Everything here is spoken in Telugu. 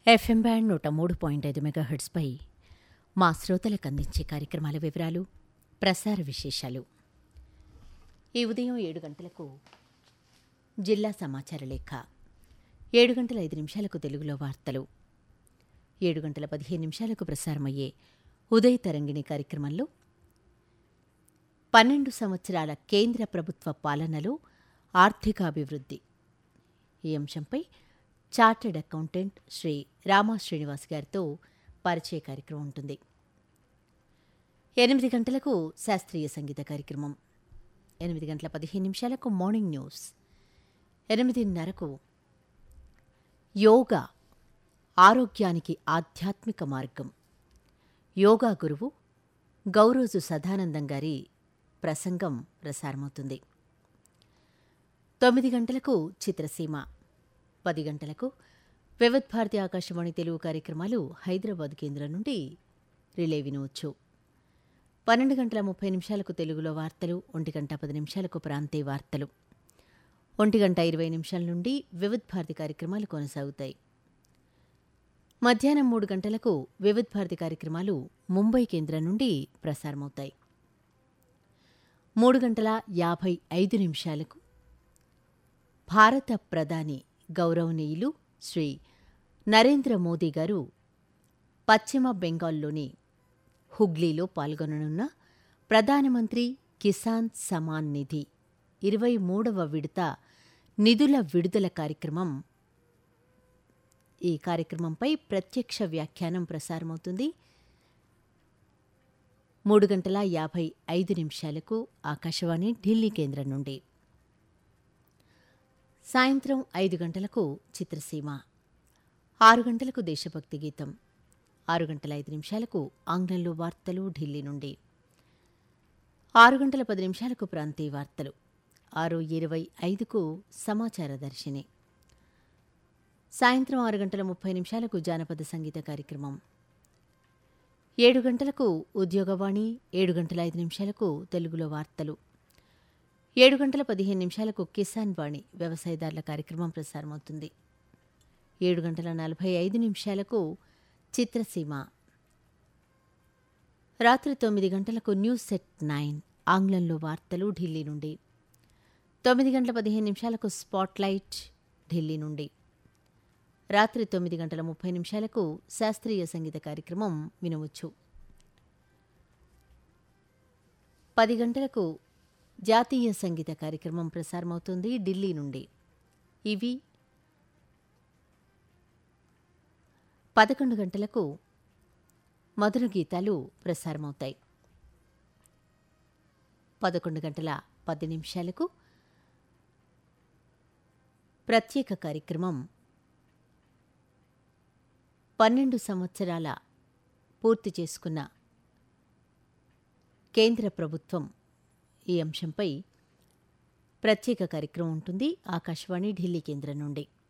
ఎఫ్ఎం బ్యాండ్ నూట మూడు పాయింట్ ఐదు మెగాహెర్ట్స్పై మా శ్రోతలకు అందించే కార్యక్రమాల వివరాలు ప్రసార విశేషాలు ఈ ఉదయం ఏడు గంటలకు జిల్లా సమాచార లేఖ ఏడు గంటల ఐదు నిమిషాలకు తెలుగులో వార్తలు ఏడు గంటల పదిహేను నిమిషాలకు ప్రసారమయ్యే ఉదయ తరంగిణి కార్యక్రమంలో పన్నెండు సంవత్సరాల కేంద్ర ప్రభుత్వ పాలనలో ఆర్థికాభివృద్ధి ఈ అంశంపై చార్టెడ్ అకౌంటెంట్ శ్రీ రామా శ్రీనివాస్ గారితో పరిచయ కార్యక్రమం ఉంటుంది ఎనిమిది గంటలకు శాస్త్రీయ సంగీత కార్యక్రమం ఎనిమిది గంటల పదిహేను నిమిషాలకు మార్నింగ్ న్యూస్ ఎనిమిదిన్నరకు యోగా ఆరోగ్యానికి ఆధ్యాత్మిక మార్గం యోగా గురువు గౌరోజు సదానందం గారి ప్రసంగం ప్రసారమవుతుంది తొమ్మిది గంటలకు చిత్రసీమ పది గంటలకు వివిధ్ భారతి ఆకాశవాణి తెలుగు కార్యక్రమాలు హైదరాబాద్ కేంద్రం నుండి రిలే వినవచ్చు పన్నెండు గంటల ముప్పై నిమిషాలకు తెలుగులో వార్తలు ఒంటి గంట పది నిమిషాలకు ప్రాంతీయ వార్తలు ఒంటి గంట ఇరవై నిమిషాల నుండి వివిధ్ భారతి కార్యక్రమాలు కొనసాగుతాయి మధ్యాహ్నం మూడు గంటలకు వివిధ్ భారతి కార్యక్రమాలు ముంబై కేంద్రం నుండి ప్రసారమవుతాయి మూడు గంటల యాభై ఐదు నిమిషాలకు భారత ప్రధాని గౌరవనీయులు శ్రీ నరేంద్ర మోదీ గారు పశ్చిమ బెంగాల్లోని హుగ్లీలో పాల్గొననున్న ప్రధానమంత్రి కిసాన్ సమాన్ నిధి ఇరవై మూడవ విడత నిధుల విడుదల కార్యక్రమం ఈ కార్యక్రమంపై ప్రత్యక్ష వ్యాఖ్యానం ప్రసారమవుతుంది మూడు గంటల యాభై ఐదు నిమిషాలకు ఆకాశవాణి ఢిల్లీ కేంద్రం నుండి సాయంత్రం ఐదు గంటలకు చిత్రసీమ ఆరు గంటలకు దేశభక్తి గీతం ఆరు గంటల ఐదు నిమిషాలకు ఆంగ్లంలో వార్తలు ఢిల్లీ నుండి ఆరు గంటల పది నిమిషాలకు ప్రాంతీయ వార్తలు ఆరు ఇరవై ఐదుకు సమాచార దర్శిని సాయంత్రం ఆరు గంటల ముప్పై నిమిషాలకు జానపద సంగీత కార్యక్రమం ఏడు గంటలకు ఉద్యోగవాణి ఏడు గంటల ఐదు నిమిషాలకు తెలుగులో వార్తలు ఏడు గంటల పదిహేను నిమిషాలకు కిసాన్ వాణి వ్యవసాయదారుల కార్యక్రమం ప్రసారమవుతుంది ఏడు గంటల నలభై ఐదు నిమిషాలకు చిత్రసీమ రాత్రి తొమ్మిది గంటలకు న్యూస్ సెట్ నైన్ ఆంగ్లంలో వార్తలు ఢిల్లీ నుండి తొమ్మిది గంటల పదిహేను నిమిషాలకు స్పాట్లైట్ ఢిల్లీ నుండి రాత్రి తొమ్మిది గంటల ముప్పై నిమిషాలకు శాస్త్రీయ సంగీత కార్యక్రమం వినవచ్చు పది గంటలకు జాతీయ సంగీత కార్యక్రమం ప్రసారమవుతుంది ఢిల్లీ నుండి ఇవి పదకొండు గంటలకు మధుర గీతాలు ప్రసారమవుతాయి పదకొండు గంటల పది నిమిషాలకు ప్రత్యేక కార్యక్రమం పన్నెండు సంవత్సరాల పూర్తి చేసుకున్న కేంద్ర ప్రభుత్వం ఈ అంశంపై ప్రత్యేక కార్యక్రమం ఉంటుంది ఆకాశవాణి ఢిల్లీ కేంద్రం నుండి